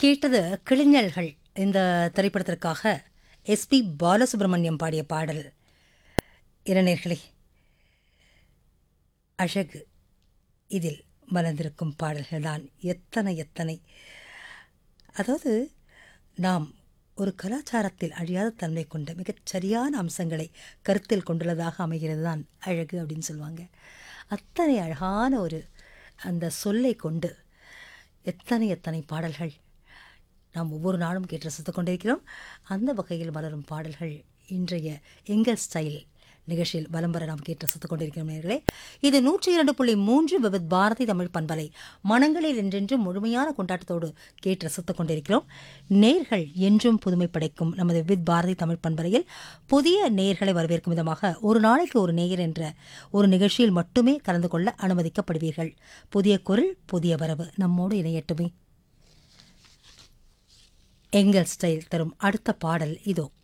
கேட்டது கிளிஞல்கள் இந்த திரைப்படத்திற்காக எஸ்பி பாலசுப்ரமணியம் பாடிய பாடல் இளைஞர்களே அழகு இதில் மலர்ந்திருக்கும் பாடல்கள் தான் எத்தனை எத்தனை அதாவது நாம் ஒரு கலாச்சாரத்தில் அழியாத தன்மை கொண்ட மிகச் சரியான அம்சங்களை கருத்தில் கொண்டுள்ளதாக அமைகிறது தான் அழகு அப்படின்னு சொல்லுவாங்க அத்தனை அழகான ஒரு அந்த சொல்லை கொண்டு எத்தனை எத்தனை பாடல்கள் நாம் ஒவ்வொரு நாளும் கேட்டு ரசித்துக் கொண்டிருக்கிறோம் அந்த வகையில் மலரும் பாடல்கள் இன்றைய எங்கள் ஸ்டைல் நிகழ்ச்சியில் வலம் வர நாம் கேட்டு ரசித்துக் கொண்டிருக்கிறோம் நேர்களே இது நூற்றி இரண்டு புள்ளி மூன்று விவித் பாரதி தமிழ் பண்பலை மனங்களில் என்றென்றும் முழுமையான கொண்டாட்டத்தோடு கேட்டு ரசித்துக் கொண்டிருக்கிறோம் நேர்கள் என்றும் புதுமை படைக்கும் நமது வித் பாரதி தமிழ் பண்பலையில் புதிய நேர்களை வரவேற்கும் விதமாக ஒரு நாளைக்கு ஒரு நேயர் என்ற ஒரு நிகழ்ச்சியில் மட்டுமே கலந்து கொள்ள அனுமதிக்கப்படுவீர்கள் புதிய குரல் புதிய வரவு நம்மோடு இணையட்டுமே எங்கள் ஸ்டைல் தரும் அடுத்த பாடல் இதோ